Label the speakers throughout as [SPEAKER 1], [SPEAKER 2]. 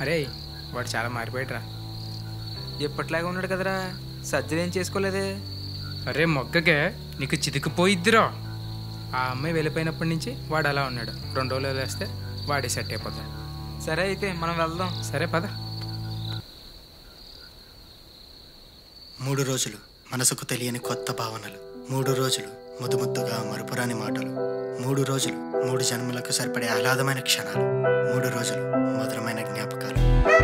[SPEAKER 1] అరే వాడు చాలా మారిపోయాడురా
[SPEAKER 2] ఎప్పట్లాగా ఉన్నాడు కదరా సర్జరీ ఏం చేసుకోలేదే
[SPEAKER 1] అరే మొగ్గకే నీకు చితికిపోయిద్దిరా ఆ అమ్మాయి వెళ్ళిపోయినప్పటి నుంచి వాడు అలా ఉన్నాడు రెండు రోజులు వేస్తే వాడే సెట్ అయిపోతాడు
[SPEAKER 2] సరే అయితే మనం వెళ్దాం
[SPEAKER 1] సరే పద
[SPEAKER 3] మూడు రోజులు మనసుకు తెలియని కొత్త భావనలు మూడు రోజులు ముద్దు ముద్దుగా మరుపురాని మాటలు మూడు రోజులు మూడు జన్మలకు సరిపడే ఆహ్లాదమైన క్షణాలు మూడు రోజులు మధురమైన జ్ఞాపకాలు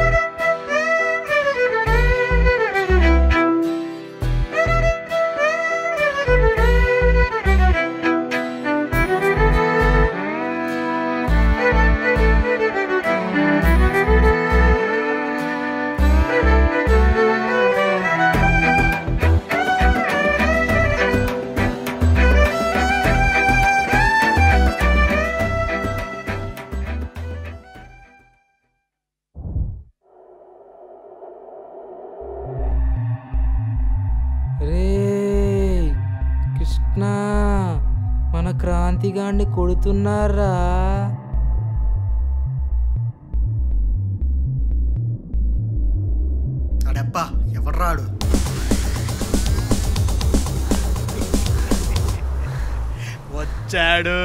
[SPEAKER 2] రే కృష్ణ మన క్రాంతిగాడిని కొడుతున్నారా
[SPEAKER 3] అడబ్బా ఎవర్రాడు
[SPEAKER 4] వచ్చాడు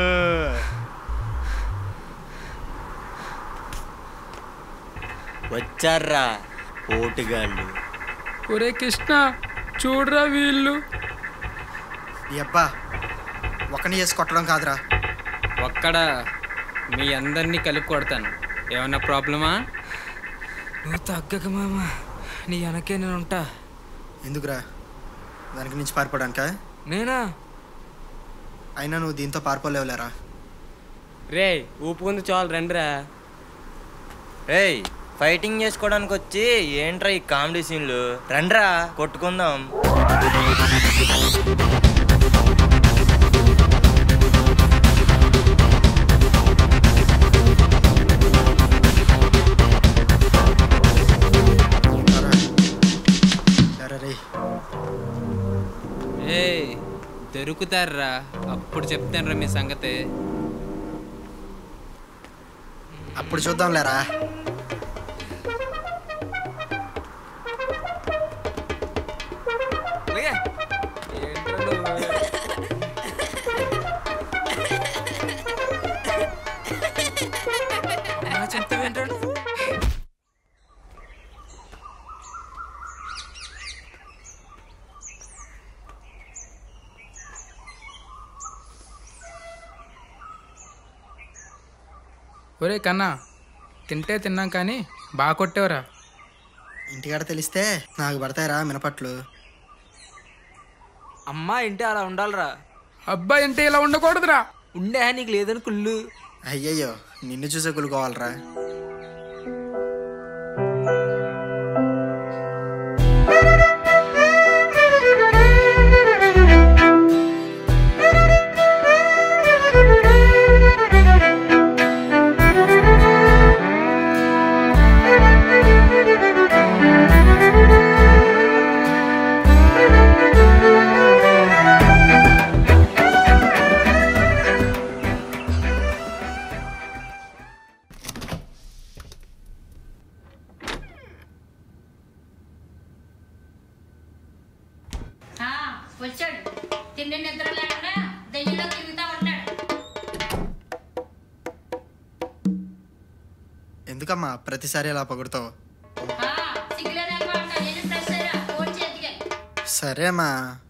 [SPEAKER 4] వచ్చారా పోటుగాళ్ళు
[SPEAKER 1] ఒరే కృష్ణ చూడరా వీళ్ళు
[SPEAKER 3] ఈ అబ్బా ఒకని వేసి కొట్టడం కాదురా
[SPEAKER 5] ఒక్కడ మీ అందరినీ కలిపి కొడతాను ఏమన్నా ప్రాబ్లమా
[SPEAKER 2] నువ్వు తగ్గక మామ నీ వెనకే నేను ఉంటా
[SPEAKER 3] ఎందుకురా దానికి నుంచి పారిపోవడానికా
[SPEAKER 2] నేనా
[SPEAKER 3] అయినా నువ్వు దీంతో పారిపోలేవులేరా
[SPEAKER 5] రే ఊపుకుంది చాలు రండిరా
[SPEAKER 4] ఏయ్ ఫైటింగ్ చేసుకోవడానికి వచ్చి ఏంట్రా ఈ కామెడీ సీన్లు రండ్రా కొట్టుకుందాం
[SPEAKER 3] రా రే
[SPEAKER 5] ఏ దొరుకుతారా అప్పుడు చెప్తానురా మీ సంగతి
[SPEAKER 3] అప్పుడు చూద్దాం లేరా
[SPEAKER 2] లే. ఏంట్రా నువ్వు? అమ్మా, చెప్తావేంట్రా నువ్వు?
[SPEAKER 1] ఒరే కన్నా తింటే తిన్నాం కానీ బాగా కొట్టేవరా
[SPEAKER 3] ఇంటికాడ తెలిస్తే నాకు పడతాయిరా మినపట్లు
[SPEAKER 2] అమ్మా ఇంటి అలా ఉండాలిరా
[SPEAKER 1] అబ్బాయి అంటే ఇలా ఉండకూడదురా
[SPEAKER 2] ఉండే నీకు లేదని కుళ్ళు
[SPEAKER 3] అయ్యయ్యో నిన్ను చూసే కులుకోవాలరా
[SPEAKER 6] ఆ, వచ్చాడు తిండి నిద్ర లేకుండా దెయ్యంలో తిరుగుతా ఉంటాడు
[SPEAKER 3] ఎందుకమ్మా ప్రతిసారి అలా పొగుడుతావు
[SPEAKER 6] ఆ, సిగ్గులేదనుకో అంట నేను ఫ్రెష్ అయ్యా ఫోన్ చేతికే
[SPEAKER 3] సరేమ్మా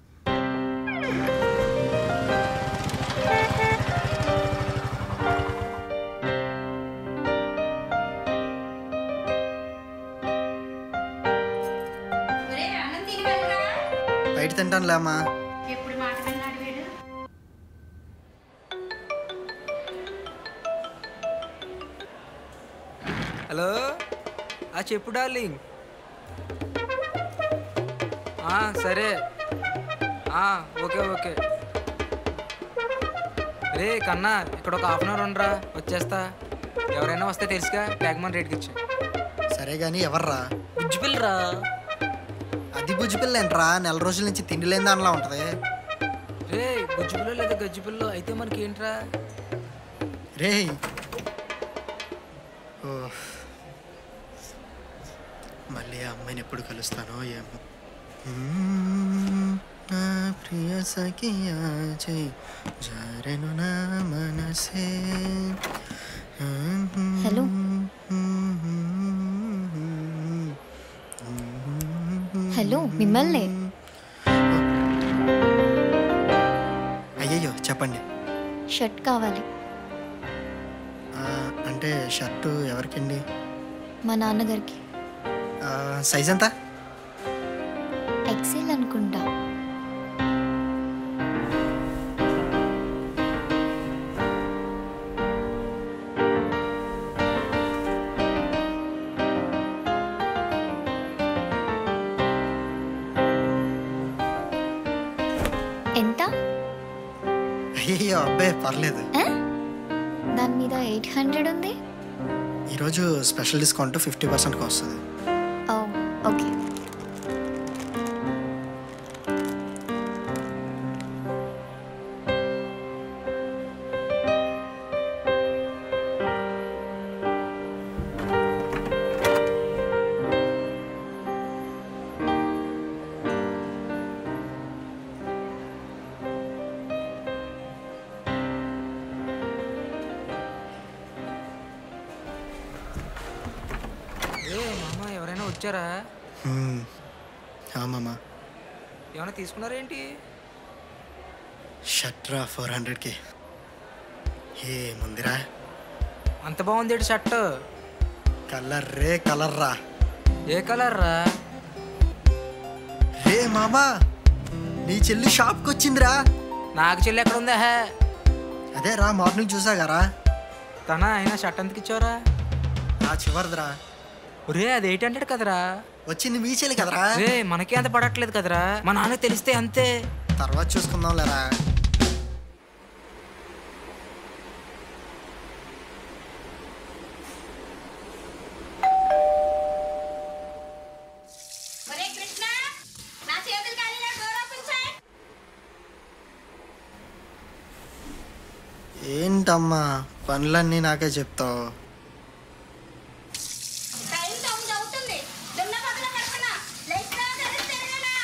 [SPEAKER 6] ఒరే అన్నం తిని వెళ్ళరా
[SPEAKER 3] బయట తింటానులే అమ్మా
[SPEAKER 6] ఎప్పుడు మాట విన్నాడు వీడు
[SPEAKER 2] హలో ఆ చెప్పు డార్లింగ్ ఆ, సరే ఆ, ఓకే ఓకే రే కన్నా ఇక్కడ ఒక హాఫ్ అన్ అవర్ ఉండరా వచ్చేస్తా ఎవరైనా వస్తే తెలుసుగా ట్యాగ్మన్ రేట్కి ఇచ్చా
[SPEAKER 3] సరే గాని ఎవర్రా
[SPEAKER 2] బుజ్జి పిల్లరా
[SPEAKER 3] అది బుజ్జి పిల్ల ఏంట్రా నెల రోజుల నుంచి తిండి లేని దానిలా ఉంటది
[SPEAKER 2] రే బుజ్జి పిల్ల లేదా గజ్జి పిల్ల అయితే మనకి ఏంట్రా
[SPEAKER 3] రే ఓ మళ్ళీ ఆ అమ్మాయిని ఎప్పుడు కలుస్తానో ఏమో మ్మ్, నా ప్రియ సఖియా జై జారెను నా మనసే
[SPEAKER 7] హలో హలో మిమ్మల్ని
[SPEAKER 3] అయ్యయ్యో చెప్పండి
[SPEAKER 7] షర్ట్ కావాలి
[SPEAKER 3] ఆ, అంటే షర్టు ఎవరికండి
[SPEAKER 7] మా నాన్నగారికి
[SPEAKER 3] ఆ, సైజ్ ఎంత
[SPEAKER 7] ఎక్సెల్ అనుకుంటా ఎంత
[SPEAKER 3] అయ్యయ్యో అబ్బే పర్లేదు
[SPEAKER 7] ఆ? దాని మీద ఎయిట్ హండ్రెడ్ ఉంది
[SPEAKER 3] ఈరోజు స్పెషల్ డిస్కౌంట్ ఫిఫ్టీ పర్సెంట్కి వస్తుంది
[SPEAKER 7] ఓ ఓకే
[SPEAKER 2] ఏ మామ ఎవరైనా వచ్చారా
[SPEAKER 3] ఆమామా
[SPEAKER 2] ఏమైనా తీసుకున్నారేంటి
[SPEAKER 3] షర్ట్ రా ఫోర్ హండ్రెడ్కి ఏ ముందిరా
[SPEAKER 2] అంత బాగుంది ఏంటి షర్ట్
[SPEAKER 3] కలర్ రే కలర్ రా
[SPEAKER 2] ఏ కలర్ రా
[SPEAKER 3] రే మామా నీ చెల్లి షాప్కి వచ్చిందిరా
[SPEAKER 2] నాకు చెల్లి ఎక్కడ ఉందా హే
[SPEAKER 3] అదే రా మార్నింగ్ చూసాగారా
[SPEAKER 2] తన అయినా షర్ట్ ఎందుకు ఇచ్చావరా
[SPEAKER 3] ఆ చివరిదిరా
[SPEAKER 2] ఒరే అది ఎయిట్ హండ్రెడ్ కదరా
[SPEAKER 3] వచ్చింది మీ చెల్లి కదరా
[SPEAKER 2] రే మనకే అంత పడట్లేదు కదరా మా నాన్నకి తెలిస్తే అంతే
[SPEAKER 3] తర్వాత చూసుకుందాం లేరా
[SPEAKER 6] ఒరే కృష్ణ నా చేతులు కాలిన డోర్ ఓపెన్ చేయి
[SPEAKER 3] ఏంటమ్మా పనులన్నీ నాకే చెప్తావు
[SPEAKER 6] టైం తొమ్మిది అవుతుంది దున్న పక్కన పడుకున్నా లేచినా తెలిస్తే తిరగనా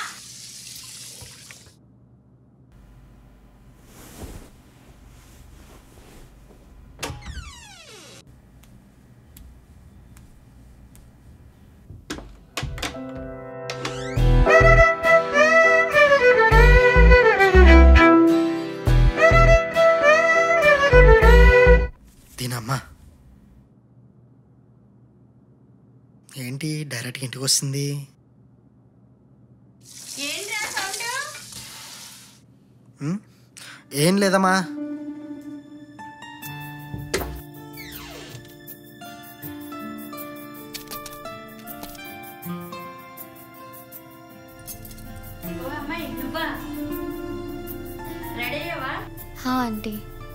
[SPEAKER 3] దీనమ్మా ఏంటి డైరెక్ట్గా ఇంటికి వస్తుంది
[SPEAKER 6] ఏంట్రా సౌండ్
[SPEAKER 3] ఉం? ఏం లేదమ్మా
[SPEAKER 6] ఓ అమ్మాయి నువ్వా రెడీ అయ్యావా
[SPEAKER 7] హా ఆంటీ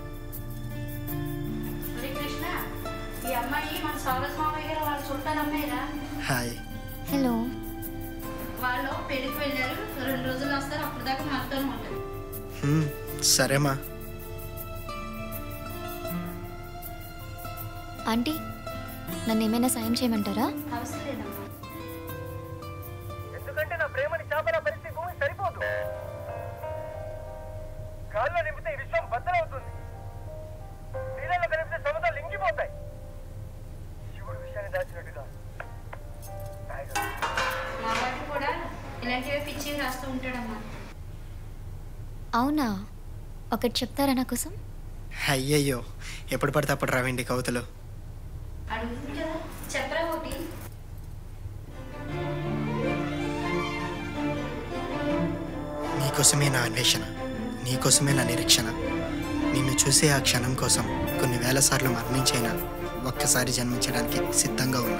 [SPEAKER 6] ఒరే కృష్ణ ఈ అమ్మాయి మన సౌరస్ మామయ్య గారు వాళ్ళ చుట్టాలు అమ్మాయిరా
[SPEAKER 3] హాయ్
[SPEAKER 7] హలో
[SPEAKER 6] వాళ్ళు పెళ్లికి వెళ్ళారు రెండు రోజులు వస్తారు అప్పుడు దాకా మనతోనే ఉంటారు
[SPEAKER 3] ఉం, సరేమ్మా
[SPEAKER 7] ఆంటీ నన్ను ఏమైనా సాయం చేయమంటారా
[SPEAKER 6] అవసరం లేదమ్మా
[SPEAKER 8] ఎందుకంటే నా ప్రేమని చేపల పరిస్థితి భూమి సరిపోదు గాల్లో నింపితే ఈ విశ్వం బద్దలవుతుంది నీళ్ళలో కలిపితే సముద్రాలు ఇంకిపోతాయి శివుడు విషయాన్ని దాచినట్టుగా టైగర్
[SPEAKER 6] మా వాడు కూడా ఇలాంటివే పిచ్చి రాస్తూ ఉంటాడమ్మా
[SPEAKER 7] అవునా ఒకటి చెప్తారా నా కోసం
[SPEAKER 3] అయ్యయ్యో ఎప్పుడు పడితే అప్పుడు రావండి కవితలు
[SPEAKER 6] అడుగుతుంది కదా చెప్పరా ఒకటి
[SPEAKER 3] నీకోసమే నా అన్వేషణ నీకోసమే నా నిరీక్షణ నిన్ను చూసే ఆ క్షణం కోసం కొన్ని వేల సార్లు మరణించైనా ఒక్కసారి జన్మించడానికి సిద్ధంగా ఉన్నా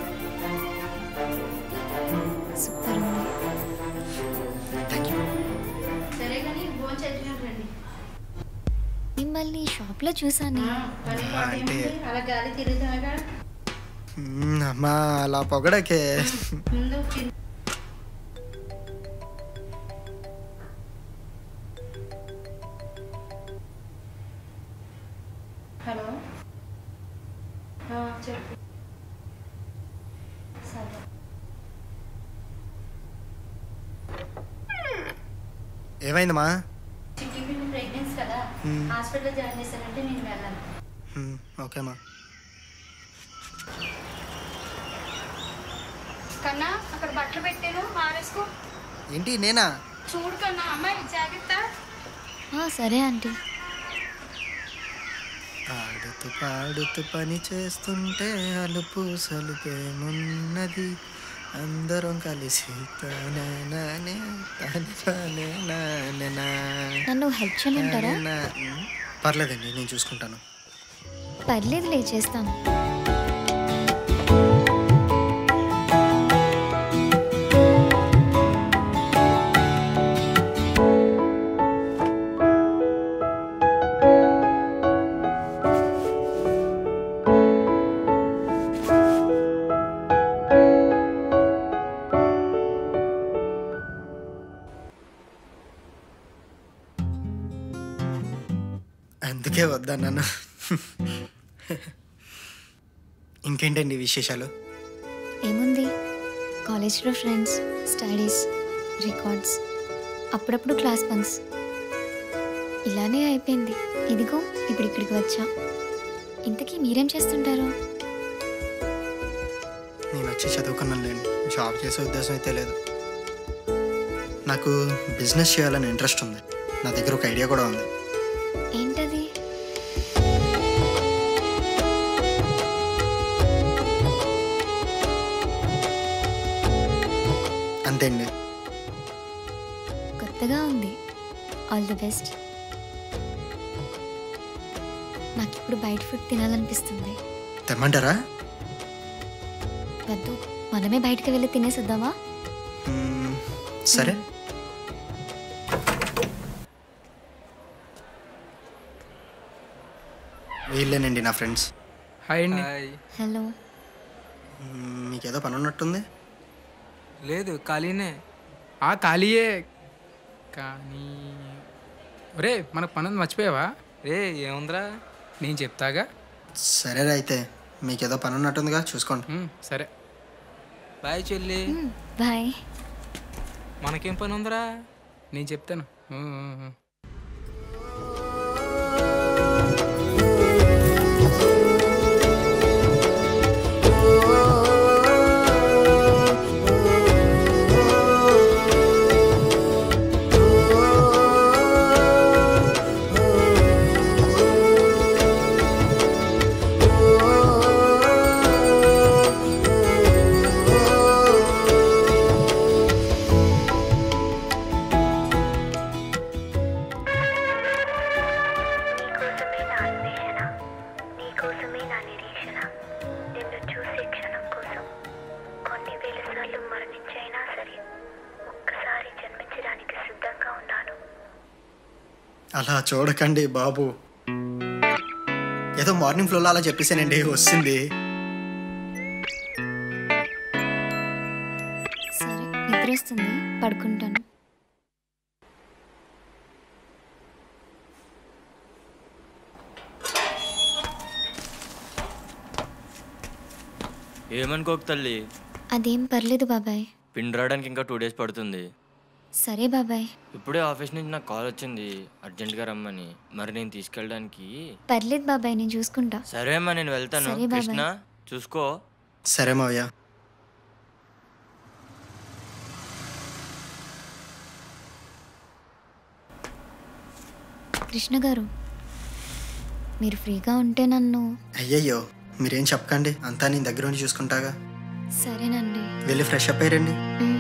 [SPEAKER 7] సూపర్ ఉంది
[SPEAKER 3] థ్యాంక్ యూ
[SPEAKER 6] సరే కానీ భోజనం చేసినట్లండి
[SPEAKER 7] మిమ్మల్ని షాప్లో చూసాను
[SPEAKER 6] పని పాట
[SPEAKER 3] అంటే-
[SPEAKER 6] ఏముంది? అలా గాలి తిరుగుతున్నాగా
[SPEAKER 3] మ్మ్, అమ్మా అలా పొగడకే
[SPEAKER 6] ముందు తిన్- హలో ఆ, చెప్పు సరే
[SPEAKER 3] ఏమైందమ్మా
[SPEAKER 6] చిట్టి బిడ్డ ప్రెగ్నెన్సీ కదా
[SPEAKER 3] మ్మ్.
[SPEAKER 6] హాస్పిటల్లో జాయిన్ చేశానంటే నేను వెళ్ళాను
[SPEAKER 3] హ్మ్, ఓకేమ్మా
[SPEAKER 6] కన్నా అక్కడ బట్టలు పెట్టాను ఆరేసుకో
[SPEAKER 3] ఏంటి నేనా
[SPEAKER 6] చూడు కన్నా అమ్మాయి జాగ్రత్త
[SPEAKER 7] ఆ, సరే ఆంటీ
[SPEAKER 3] ఆడుతూ పాడుతూ పని చేస్తుంటే అలుపు సలుపేమున్నది అందరం కలిసి తానానానే, తానానే, నానేనా.
[SPEAKER 7] నన్ను హెల్ప్ చేయమంటారా
[SPEAKER 3] నానేనా. పర్లేదండి నేను చూసుకుంటాను
[SPEAKER 7] పర్లేదులే చేస్తాను
[SPEAKER 3] అందుకే వద్దన్నాను ఇంకేంటండి విశేషాలు
[SPEAKER 7] ఏముంది కాలేజ్లో ఫ్రెండ్స్ స్టడీస్ రికార్డ్స్ అప్పుడప్పుడు క్లాస్ బంక్స్ ఇలానే అయిపోయింది ఇదిగో ఇప్పుడు ఇక్కడికి వచ్చా ఇంతకీ మీరేం చేస్తుంటారు
[SPEAKER 3] నేను వచ్చి చదువుకున్నానులేండి జాబ్ చేసే ఉద్దేశం అయితే లేదు నాకు బిజినెస్ చేయాలని ఇంట్రెస్ట్ ఉంది నా దగ్గర ఒక ఐడియా కూడా ఉంది
[SPEAKER 7] ఏంటది
[SPEAKER 3] అంతే అండి
[SPEAKER 7] కొత్తగా ఉంది ఆల్ ది బెస్ట్ నాకు ఇప్పుడు బయట ఫుడ్ తినాలనిపిస్తుంది
[SPEAKER 3] తెమ్మంటారా
[SPEAKER 7] వద్దు మనమే బయటకు వెళ్ళి తినేసిద్దామా
[SPEAKER 3] మ్మ్, సరే వీళ్ళేనండి నా ఫ్రెండ్స్
[SPEAKER 1] హాయ్ అండి
[SPEAKER 2] హాయ్
[SPEAKER 7] హలో
[SPEAKER 3] మ్మ్, మీకేదో పని ఉన్నట్టుంది
[SPEAKER 2] లేదు ఖాళీనే
[SPEAKER 1] ఆ ఖాళీయే కానీ ఒరే మనకు పని ఉంది మర్చిపోయావా
[SPEAKER 2] రే ఏముందిరా
[SPEAKER 1] నేను చెప్తాగా
[SPEAKER 3] సరేరా అయితే మీకేదో పని ఉన్నట్టుందిగా చూసుకోండి
[SPEAKER 1] ఉమ్, సరే
[SPEAKER 2] బాయ్ చెల్లి
[SPEAKER 7] బాయ్
[SPEAKER 2] మనకేం పని ఉందిరా
[SPEAKER 1] నేను చెప్తాను ఉమ్, ఉమ్, ఉమ్.
[SPEAKER 9] నీకోసమే నా అన్వేషణ నీకోసమే నా నిరీక్షణ నిన్ను చూసే క్షణం కోసం కొన్ని వేల సార్లు మరణించైనా సరే ఒక్కసారి జన్మించడానికి సిద్ధంగా ఉన్నాను
[SPEAKER 3] అలా చూడకండి బాబు ఏదో మార్నింగ్ ఫ్లోలో అలా చెప్పేసానండి వస్తుంది
[SPEAKER 7] సరే నిద్ర వస్తుంది పడుకుంటాను
[SPEAKER 4] ఏమనుకోక తల్లి
[SPEAKER 7] అదేం పర్లేదు బాబాయ్
[SPEAKER 4] పిండి రావడానికి ఇంకా టూ డేస్ పడుతుంది
[SPEAKER 7] సరే బాబాయ్
[SPEAKER 4] ఇప్పుడే ఆఫీస్ నుంచి నాకు కాల్ వచ్చింది అర్జెంట్గా రమ్మని మరి నేను తీసుకెళ్ళడానికి
[SPEAKER 7] పర్లేదు బాబాయ్ నేను చూసుకుంటా
[SPEAKER 4] సరే అమ్మా నేను వెళ్తాను
[SPEAKER 7] సరే, బాబాయ్.
[SPEAKER 4] కృష్ణ చూసుకో
[SPEAKER 3] సరే మావయ్య
[SPEAKER 7] కృష్ణ గారు మీరు ఫ్రీగా ఉంటే నన్ను
[SPEAKER 3] అయ్యయ్యో మీరేం చెప్పకండి అంతా నేను దగ్గర ఉండి చూసుకుంటాగా
[SPEAKER 7] సరేనండి
[SPEAKER 3] వెళ్ళి ఫ్రెష్ అప్ అయ్యారండి
[SPEAKER 7] మ్.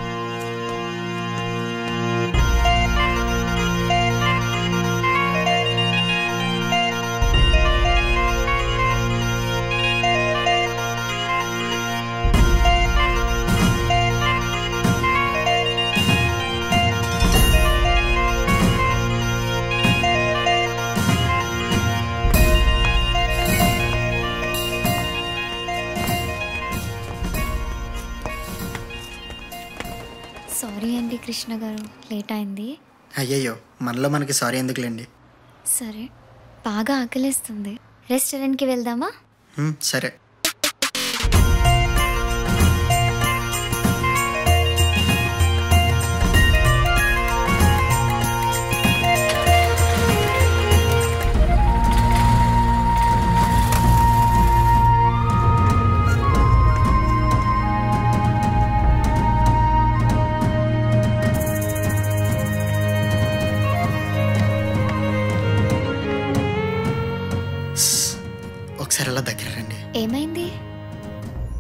[SPEAKER 7] సారీ అండి కృష్ణ గారు లేట్ అయింది
[SPEAKER 3] అయ్యయ్యో మనలో మనకి సారీ ఎందుకులేండి
[SPEAKER 7] సరే బాగా ఆకలిస్తుంది రెస్టారెంట్కి వెళ్దామా
[SPEAKER 3] హ్మ్, సరే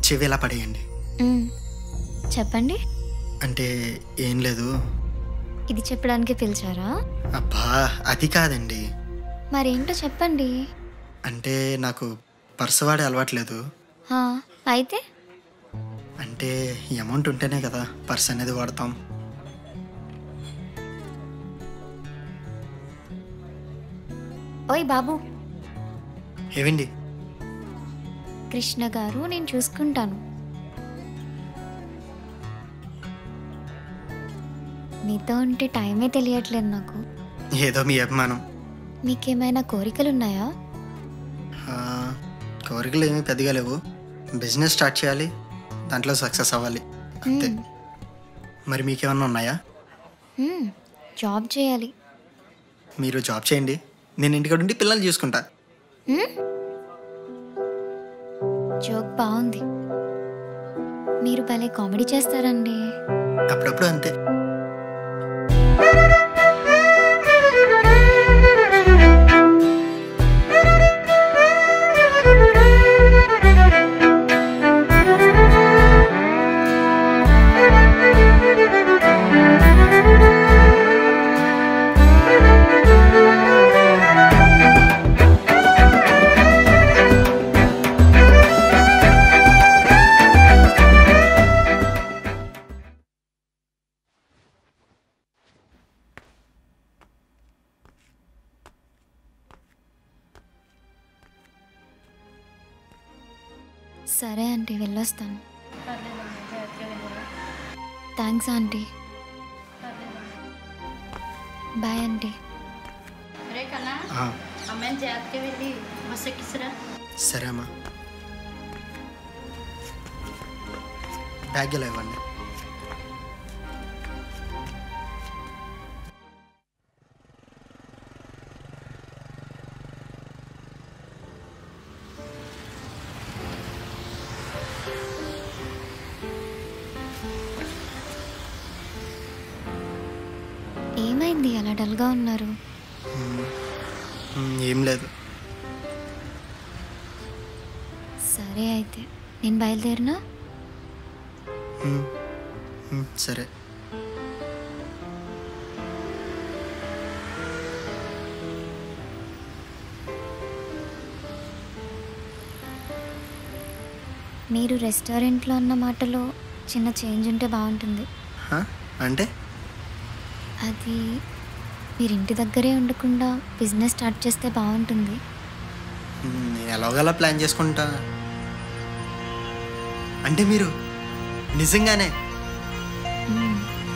[SPEAKER 3] చెవి ఎలా పడేయండి
[SPEAKER 7] మ్, చెప్పండి
[SPEAKER 3] అంటే ఏం లేదు
[SPEAKER 7] ఇది చెప్పడానికి పిలిచారా
[SPEAKER 3] అబ్బా అది కాదండి
[SPEAKER 7] మరేంటో చెప్పండి
[SPEAKER 3] అంటే నాకు పర్సు వాడే అలవాట్లేదు
[SPEAKER 7] హా, అయితే
[SPEAKER 3] అంటే అమౌంట్ ఉంటేనే కదా పర్స్ అనేది వాడతాం
[SPEAKER 7] ఓయ్ బాబు
[SPEAKER 3] ఏవండి
[SPEAKER 7] కృష్ణ గారు నేను చూసుకుంటాను మీతో ఉంటే టైమే తెలియట్లేదు నాకు
[SPEAKER 3] ఏదో మీ అభిమానం
[SPEAKER 7] మీకేమైనా కోరికలు ఉన్నాయా
[SPEAKER 3] ఆ, కోరికలు ఏమీ పెద్దగా లేవు బిజినెస్ స్టార్ట్ చేయాలి దాంట్లో సక్సెస్ అవ్వాలి అంతే
[SPEAKER 7] మ్,
[SPEAKER 3] మరి మీకేమన్నా ఉన్నాయా
[SPEAKER 7] మ్, జాబ్ చేయాలి
[SPEAKER 3] మీరు జాబ్ చేయండి నేను ఇంటికాడ ఉండి పిల్లల్ని చూసుకుంటా
[SPEAKER 7] మ్? జోక్ బాగుంది మీరు భలే కామెడీ చేస్తారండి
[SPEAKER 3] అప్పుడప్పుడు అంతే
[SPEAKER 7] సరే ఆంటీ వెళ్ళొస్తాను థ్యాంక్స్ ఆంటీ బాయ్ ఆంటీ
[SPEAKER 6] రే కన్నా
[SPEAKER 3] ఆ,
[SPEAKER 6] అమ్మాయిని జాగ్రత్తగా వెళ్ళి బస్ ఎక్కిస్తురా
[SPEAKER 3] సరే అమ్మా బ్యాగ్ ఇలా ఇవ్వండి
[SPEAKER 7] ఏమైంది అలా డల్గా ఉన్నారు
[SPEAKER 3] మ్, ఏం లేదు
[SPEAKER 7] సరే అయితే నేను బయలుదేరినా
[SPEAKER 3] మ్, మ్, సరే
[SPEAKER 7] మీరు రెస్టారెంట్లో అన్న మాటలో చిన్న చేంజ్ ఉంటే బాగుంటుంది
[SPEAKER 3] హ? అంటే
[SPEAKER 7] అది మీరు ఇంటి దగ్గరే ఉండకుండా బిజినెస్ స్టార్ట్ చేస్తే బాగుంటుంది
[SPEAKER 3] మ్, నేను ఎలాగోలా ప్లాన్ చేసుకుంటా అంటే మీరు నిజంగానే
[SPEAKER 7] మ్మ్.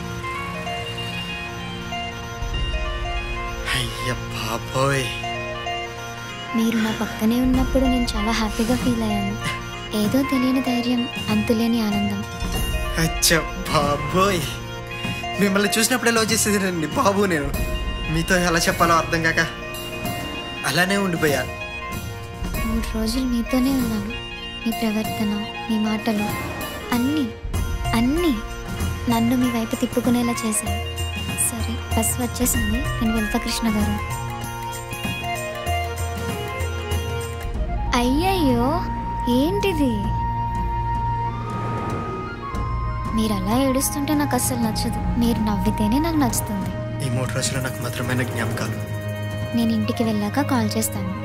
[SPEAKER 3] అయ్య బాబోయ్
[SPEAKER 7] మీరు నా పక్కనే ఉన్నప్పుడు నేను చాలా హ్యాపీగా ఫీల్ అయ్యాను ఏదో తెలియని ధైర్యం అంతులేని ఆనందం
[SPEAKER 3] అచ్చ బాబోయ్ మిమ్మల్ని చూసినప్పుడే లవ్ చేసేదండి బాబు నేను మీతో ఎలా చెప్పాలో అర్థం కాక అలానే ఉండిపోయా
[SPEAKER 7] మూడు రోజులు మీతోనే ఉన్నాను మీ ప్రవర్తన మీ మాటలు అన్నీ అన్నీ నన్ను మీ వైపు తిప్పుకునేలా చేశాయి సరే బస్ వచ్చేసింది నేను వెళ్తా కృష్ణ గారు అయ్యయ్యో ఏంటిది మీరు అలా ఏడుస్తుంటే నాకు అస్సలు నచ్చదు మీరు నవ్వితేనే నాకు నచ్చుతుంది
[SPEAKER 3] ఈ మూడు రోజులు నాకు మధురమైన జ్ఞాపకాలు
[SPEAKER 7] నేను ఇంటికి వెళ్ళాక కాల్ చేస్తాను